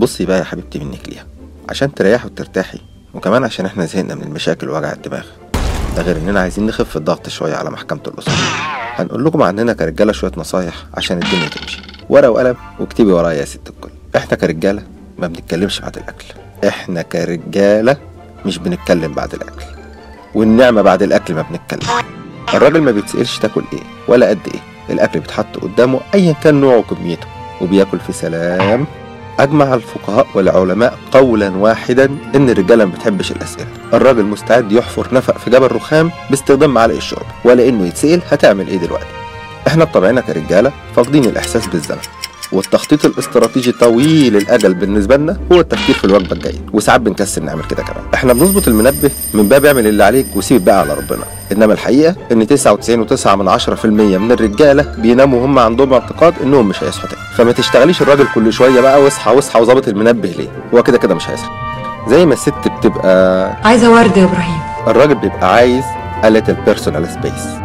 بصي بقى يا حبيبتي منك ليها عشان تريحي وترتاحي وكمان عشان احنا زهقنا من المشاكل ووجع الدماغ ده غير اننا عايزين نخف الضغط شويه على محكمه الاسره هنقول لكم عننا كرجاله شويه نصايح عشان الدنيا تمشي ورقه وقلم واكتبي ورايا يا ست الكل احنا كرجاله ما بنتكلمش بعد الاكل احنا كرجاله مش بنتكلم بعد الاكل والنعمه بعد الاكل ما بنتكلم الراجل ما بيتسالش تاكل ايه ولا قد ايه الاكل بيتحط قدامه ايا كان نوعه وكميته وبياكل في سلام أجمع الفقهاء والعلماء قولا واحدا إن الرجالة ما بتحبش الأسئلة الراجل مستعد يحفر نفق في جبل رخام باستخدام معلقة الشرب ولا إنه يتسأل هتعمل إيه دلوقتي إحنا بطبعنا كرجالة فاقدين الإحساس بالزمن والتخطيط الاستراتيجي طويل الاجل بالنسبه لنا هو التفكير في الوجبه الجايه وساعات بنكسل نعمل كده كمان احنا بنظبط المنبه من باب اعمل اللي عليك وسيب الباقي على ربنا انما الحقيقه ان 99.9 من 10% من الرجاله بيناموا هم عندهم اعتقاد انهم مش هيصحوا تاني فما تشتغليش الراجل كل شويه بقى واصحى واصحى وظابط المنبه ليه هو كده كده مش هيصحى زي ما الست بتبقى عايزه ورد يا ابراهيم الراجل بيبقى عايز a little personal space